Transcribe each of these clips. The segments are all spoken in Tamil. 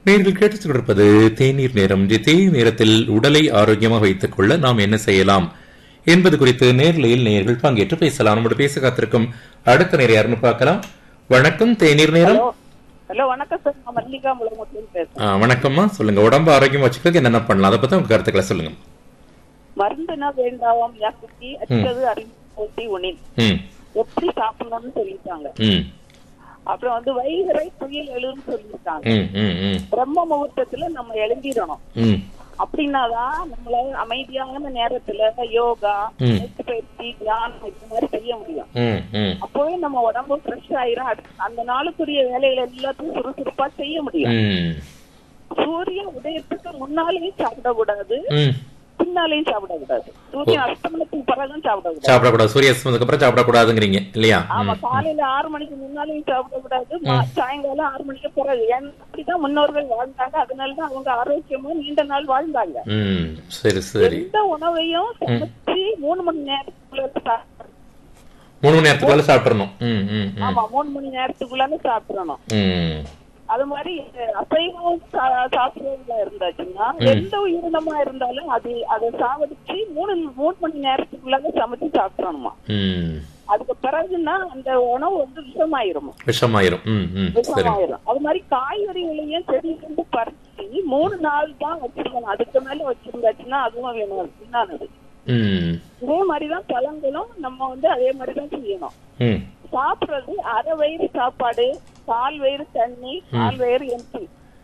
நேர்கள் கேட்டுக் கொண்டிருப்பது தேநீர் நேரம் இந்த தேநீர் நேரத்தில் உடலை ஆரோக்கியமாக வைத்துக் கொள்ள நாம் என்ன செய்யலாம் என்பது குறித்து நேர்லையில் நேர்கள் பங்கேற்று பேசலாம் நம்மோட பேச காத்திருக்கும் அடுத்த நேரம் யாருன்னு பார்க்கலாம் வணக்கம் தேநீர் நேரம் ஹலோ ஹலோ வணக்கம் சார் நான் மல்லிகா முலமுத்திலிருந்து பேசுறேன் ஆ, வணக்கம்மா சொல்லுங்க உடம்பு ஆரோக்கியமா வச்சுக்கிறதுக்கு என்னென்ன பண்ணலாம் அதை பத்தி உங்க கருத்துக்களை சொல்லுங்க மருந்துனா வேண்டாம் யாக்குட்டி அச்சது அறிவு போட்டி உணின் ம் எப்படி சாப்பிடணும்னு சொல்லிட்டாங்க ம் அப்புறம் வந்து வைகரை புயல் எழுன்னு சொல்லியிருக்காங்க ம் ம் ம் பிரம்ம முகூர்த்தத்துல நம்ம எழுந்திடணும் ம் அப்படின்னாதான் நம்மள அமைதியான நேரத்துல யோகா ம். மூச்சு பயிற்சி தியானம் இது மாதிரி செய்ய முடியும் ம் ம் அப்போவே நம்ம உடம்பு ஃப்ரெஷ் ஆயிரும் அடுத்து அந்த நாளுக்குரிய வேலைகள் எல்லாத்தையும் சுறுசுறுப்பா செய்ய முடியும் ம் சூரியன் உதயத்துக்கு முன்னாலேயும் சாப்பிடக்கூடாது ம் பின்னாலையும் சாப்பிடக்கூடாது சூரியன் அஸ்தமனத்துக்கு பிறகும் சாப்பிடக்கூடாது சாப்பிடக்கூடாது சூரிய அஸ்தமனத்துக்கு அப்புறம் சாப்பிடக்கூடாதுங்கிறீங்க இல்லையா ஆமா காலையில ஆறு மணிக்கு முன்னாலையும் சாப்பிடக்கூடாது மா- சாயங்காலம் ஆறு மணிக்கு பிறகு ஏன்னா அப்படிதான் முன்னோர்கள் வாழ்ந்தாங்க அதனாலதான் அவங்க ஆரோக்கியமா நீண்ட நாள் வாழ்ந்தாங்க ம் சரி சரி எந்த உணவையும் சமைச்சு மூணு மணி நேரத்துக்குள்ள சாப்பிடணும். மூணு மணி நேரத்துக்குள்ள சாப்பிடணும் ம் ம் ம் ஆமா மூணு மணி நேரத்துக்குள்ளால சாப்பிடணும் ம் அது மாதிரி அஹ், அசைவம் சா- சாப்பிடுறதுல இருந்தாச்சுன்னா எந்த உயிரினமா இருந்தாலும் அது அதை சாவடிச்சு மூணு மூணு மணி நேரத்துக்குள்ளால சமைச்சு சாப்பிடணுமா ம் அதுக்கு பிறகுன்னா அந்த உணவு வந்து விஷமாயிருமா விஷமாயிரும் ம் ம் சரி விஷமாயிரும் அது மாதிரி காய்கறிகளையும் செடியிலிருந்து பறிச்சு மூணு நாள் தான் வச்சிருக்கணும் அதுக்கு மேல வச்சிருந்தாச்சுன்னா அதுவும் வேணும் வீணானது ம் இதே மாதிரிதான் பழங்களும் நம்ம வந்து அதே மாதிரிதான் செய்யணும் ம் சாப்பிடுறது அரை வயிறு சாப்பாடு கால் வயிறு தண்ணி கால் வயிறு எம்பி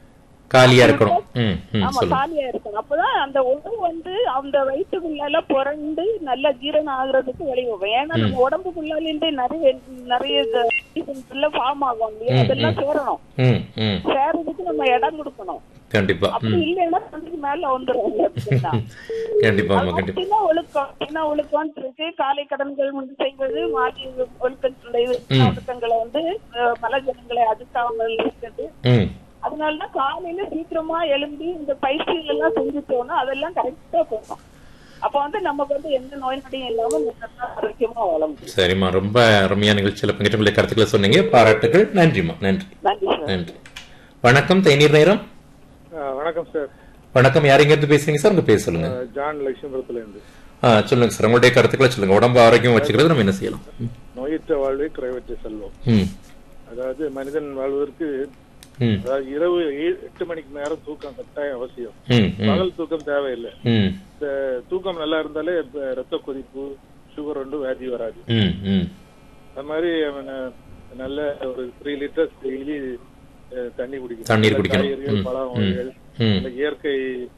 காலியா இருக்கணும் ம் ம் ஆமா சொல்லுங்க காலியா இருக்கணும் அப்பதான் அந்த உணவு வந்து அந்த வயிற்றுக்குள்ளால புரண்டு நல்லா ஜீரணம் ஆகுறதுக்கு வழிவகும் ஏன்னா நம்ம உடம்புக்குள்ளால இருந்து நிறைய நிறைய ஃபார்ம் ஆகும் இல்லையா அதெல்லாம் சேரணும் ம் ம் சேரதுக்கு நம்ம இடம் கொடுக்கணும் கண்டிப்பா அப்படி ம் இல்லைன்னா தண்ணிக்கு மேல வந்துரும் அப்படின்னா. கண்டிப்பாம்மா கண்டிப்பா சின்ன ஒழுக்கம் சின்ன ஒழுக்கம் இருக்கு காலை கடன்கள் வந்து செய்வது மாலை ஒழுக்கங்களுடைய ஒழுக்கங்களை வந்து அஹ், மலஜலங்களை அதுக்காமல் இருக்கிறது ம் அதனாலதான் காலையில சீக்கிரமா எழும்பி இந்த பயிற்சிகள் எல்லாம் செஞ்சுட்டோம்னா அதெல்லாம் கரெக்டா போகும் அப்ப வந்து நமக்கு வந்து எந்த நோய் நொடியும் இல்லாம நல்லா ஆரோக்கியமா வாழ முடியும் சரிம்மா ரொம்ப அருமையான நிகழ்ச்சியில் பங்கேற்று உங்களுடைய கருத்துக்களை சொன்னீங்க பாராட்டுகள் நன்றிம்மா நன்றி நன்றி சார் நன்றி வணக்கம் தேநீர் நேரம் ஆ, வணக்கம் சார் வணக்கம் யார் இருந்து பேசுறீங்க சார் உங்க பேர் சொல்லுங்க ஆ, ஜான் லட்சுமிபுரத்துல இருந்து ஆ சொல்லுங்க சார் உங்களுடைய கருத்துக்களை சொல்லுங்க உடம்பு ஆரோக்கியம் வச்சுக்கிறது நம்ம என்ன செய்யலாம் ம். நோயற்ற வாழ்வே குறைவற்ற செல்வம் ம் அதாவது மனிதன் வாழ்வதற்கு ம் அதாவது இரவு ஏழு- எட்டு மணிக்கு நேரம் தூக்கம் கட்டாயம் அவசியம் ம் ம் பகல் தூக்கம் தேவையில்லை ம் இந்த தூக்கம் நல்லா இருந்தாலே இப்ப ரத்த கொதிப்பு சுகர் ஒன்று வியாதி வராது ம் ம் அது மாதிரி அவன நல்ல ஒரு த்ரீ லிட்டர்ஸ் டெய்லி தண்ணி குடிக்கணும் தண்ணீர் நல்ல குடிக்கணும். காய்கறிகள் ம், பழம் ம், வகைகள் ம் நல்ல இயற்கை